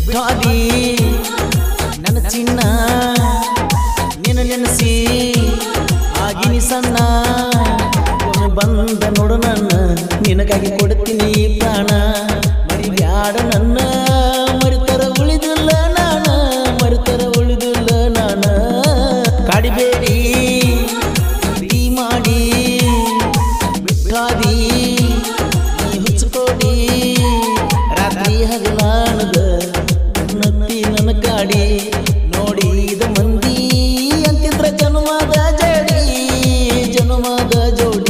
ಬಿಟ್ಟಾದಿ ನನ್ನ ಚಿನ್ನ ನಿನ್ನ ನೆನೆಸಿ ಆಗಿನಿ ಸಣ್ಣ ಒಮ್ಮೆ ಬಂದ ನೋಡು ನನ್ನ ನಿನಗಾಗಿ ಕೊಡ್ತೀನಿ ಪ್ರಾಣ ಮರಿಬ್ಯಾಡ ನನ್ನ ಮರಿತರ ಉಳಿದಿಲ್ಲ ನಾನ ಮರಿತರ ಉಳಿದಿಲ್ಲ ನಾನ ಕಾಡಿಬೇಡಿ ಪ್ರೀತಿ ಮಾಡಿ ಬಿಟ್ಟಾದಿ ನೀ ಹುಚ್ಚಿಕೊಡಿ ರಾತ್ರಿ ಹಗಲಾಣದ ನತ್ತಿ ನನ್ನ ಕಾಡಿ ನೋಡಿದ ಮಂದಿ ಅಂತಿದ್ರ ಜನ್ಮದ ಜೋಡಿ ಜನ್ಮದ ಜೋಡಿ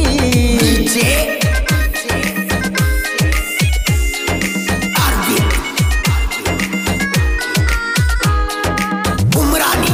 ಉಮ್ರಾನಿ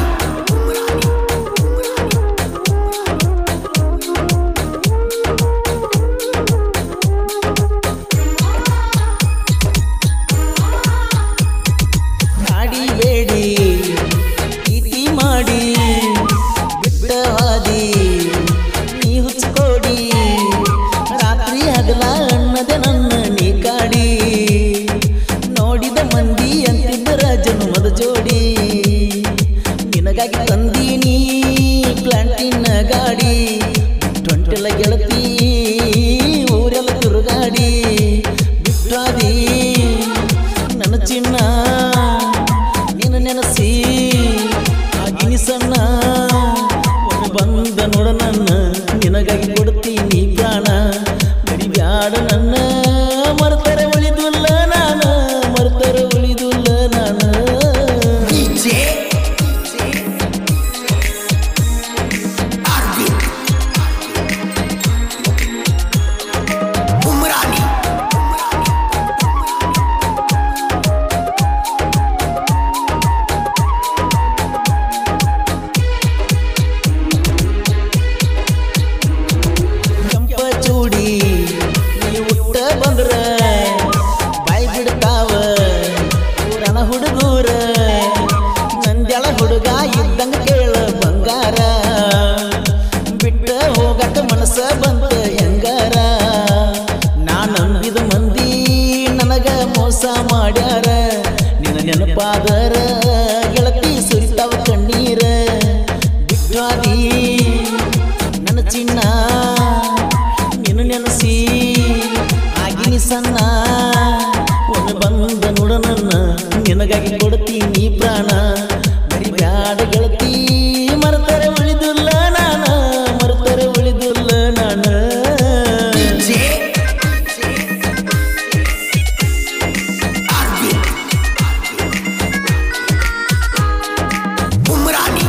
ಕಾಡಿಬೇಡಿ ಪ್ರೀತಿ ಮಾಡಿ ಬಿಟ್ಟ ಹಾದಿ ನೀ ಹುಚ್ಚಿಕೊಡಿ ರಾತ್ರಿ ಹಗಲ ಅನ್ನದೆ ನನ್ನ ನೀ ಕಾಡಿ ನೋಡಿದ ಮಂದಿ ಅಂತಿದ್ದರ ಜನ್ಮದ ಜೋಡಿ ನಿನಗಾಗಿ ತಂದೀನಿ ಪ್ಲಾಂಟಿನ ಗಾಡಿ ಟೊಂಟೆಲ ಗೆಳತಿ ಊರೆಲ್ಲ ತಿರುಗಾಡಿ ಬಿಟ್ಟಾದಿ ನನ್ನ ಚಿನ್ನ ನಿನ್ನ ನೆನಸಿ ಆಗಿನಿ ಸಣ್ಣ ಒಮ್ಮೆ ಬಂದ ನೋಡ ನನ್ನ ನಿನಗಾಗಿ ಕೊಡ್ತೀನಿ ಪ್ರಾಣ ಬಡಿಬ್ಯಾಡ ನನ್ನ ಮರ್ತರೆ ಉಳಿದುಲ್ಲ ನಾನ ಮರ್ತರೆ ಉಳಿದುಲ್ಲ ನಾನ ಡಿಜೆ ಅರವಿಂದ್ ಉಮ್ರಾನಿ ಕೆಂಪ ಚೂಡಿ ನೀ ಉಟ್ಟ ಬಂದ್ರ ಬಾಯಿ ಬಿಡ್ತಾವ ಊರನ ಹುಡುಗೂರ ನಂದ್ಯಾಳ ಹುಡುಗ ಇದ್ದಂಗ ಕೇಳ ಬಂಗಾರ ಬಿಟ್ಟ ಹೋಗಕ ಮನಸ್ಸ ಬಂತ ಹೆಂಗಾರ ನಾ ನಂಬಿದ ಮಂದಿ ನನಗ ಮೋಸ ಮಾಡ್ಯಾರ ನಿನ್ನ ನೆನಪಾದರ ಗೆಳತಿ ಸುರಿತಾವ ಕಣ್ಣೀರ ಬಿಟ್ಟಾದಿ ನನ್ನ ಚಿನ್ನ ನಿನ್ನ ನೆನಸಿ ಆಗಿನಿ ಸಣ್ಣ ಒಮ್ಮೆ ಬಂದ ನೋಡ ನನ್ನ ನಿನಗಾಗಿ ಕೊಡ್ತೀನಿ ಪ್ರಾಣ ಮರಿಬ್ಯಾಡ ಗೆಳತಿ ಮರ್ತರೆ ಉಳಿದಿಲ್ಲ ನಾನ ಮರ್ತರೆ ಉಳಿದಿಲ್ಲ ನಾನ ಡಿಜೆ ಅರವಿಂದ್ ಉಮ್ರಾನಿ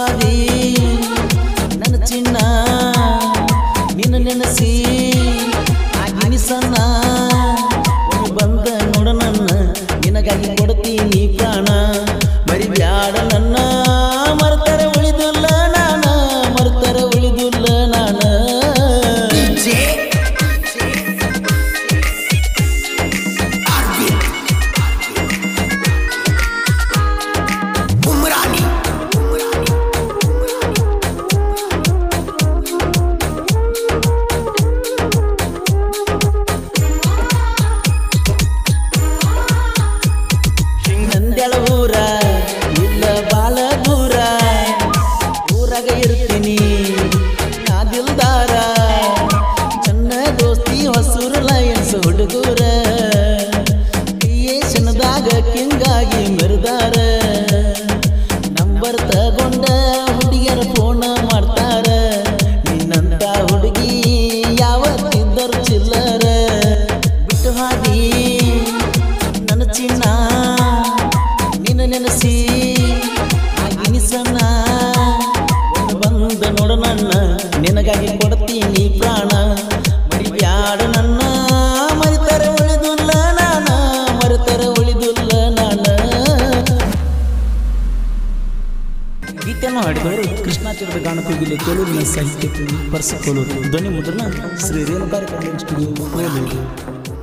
ಹಾದಿ ನನ್ನ ಚಿನ್ನ ನಿನ್ನ ನೆನೆಸಿ ಆಗಿನಿ ಸಣ್ಣ ಒಮ್ಮೆ ಬಂದ ನೋಡ ನನ್ನ ನಿನಗಾಗಿ ಕೊಡ್ತೀನಿ ಪ್ರಾಣ ಮರಿಬ್ಯಾಡ ನನ್ನ ಮರ್ತರ ಉಳಿದಿಲ್ಲ ನಾನ ಮರ್ತರ ಉಳಿದಿಲ್ಲ ನಾನ DJ Arvin Umrani ನಂದ್ಯಾಳ ಊರ ಇಲ್ಲ ಬಾಳ ದೂರ ಊರಾಗ ಇರ್ತೀನಿ ನಾ ದಿಲ್ದಾರ ಚೆನ್ನ ದೋಸ್ತಿ ಹೊಸೂರು ಲಯನ್ಸ್ ಹುಡುಗೂರ ಕ್ರಿಯೇಷನ್ದಾಗ ಕಿಂಗಾಗಿ ಮೆರೆದಾರ ನಂಬರ್ ತಗೊಂಡ ಹುಡುಗಿಯರ ಫೋನ್ ಮಾಡ್ತಾರ ನಿನ್ನಂತ ಹುಡುಗಿ ಯಾವತ್ತಿದ್ದರು ಚಿಲ್ಲರ ಬಿಟ್ಟು ಹಾದಿ ನನ್ನ ಚಿನ್ನ ನಿನ್ನ ನೆನೆಸಿ ಆಗಿನಿ ಸಣ್ಣ ಒಮ್ಮೆ ಬಂದ ನೋಡ ನನ್ನ ನಿನಗಾಗಿ ಕೊಡ್ತೀನಿ ಪ್ರಾಣ ಮರಿಬ್ಯಾಡ ನನ್ನ ಮರಿತರ ಉಳಿದುಲ್ಲ ನಾನ ಮರಿತರ ಉಳಿದುಲ್ಲ ನಾನ ಗೀತೆಯನ್ನು ಹಾಡಿದವರು ಕೃಷ್ಣಾಚಾರ್ಯ ಗಾನಕೋಗಿಲೆ ಕೋಲೂರಿನ ಸಾಹಿತ್ಯ ಪರ್ಸ ಕೋಲೂರು ಧ್ವನಿ ಮುದ್ರಣ ಶ್ರೀ ರೇಣುಕಾರ್ಯ ಸ್ಟುಡಿಯೋ ಕೋಲೂರು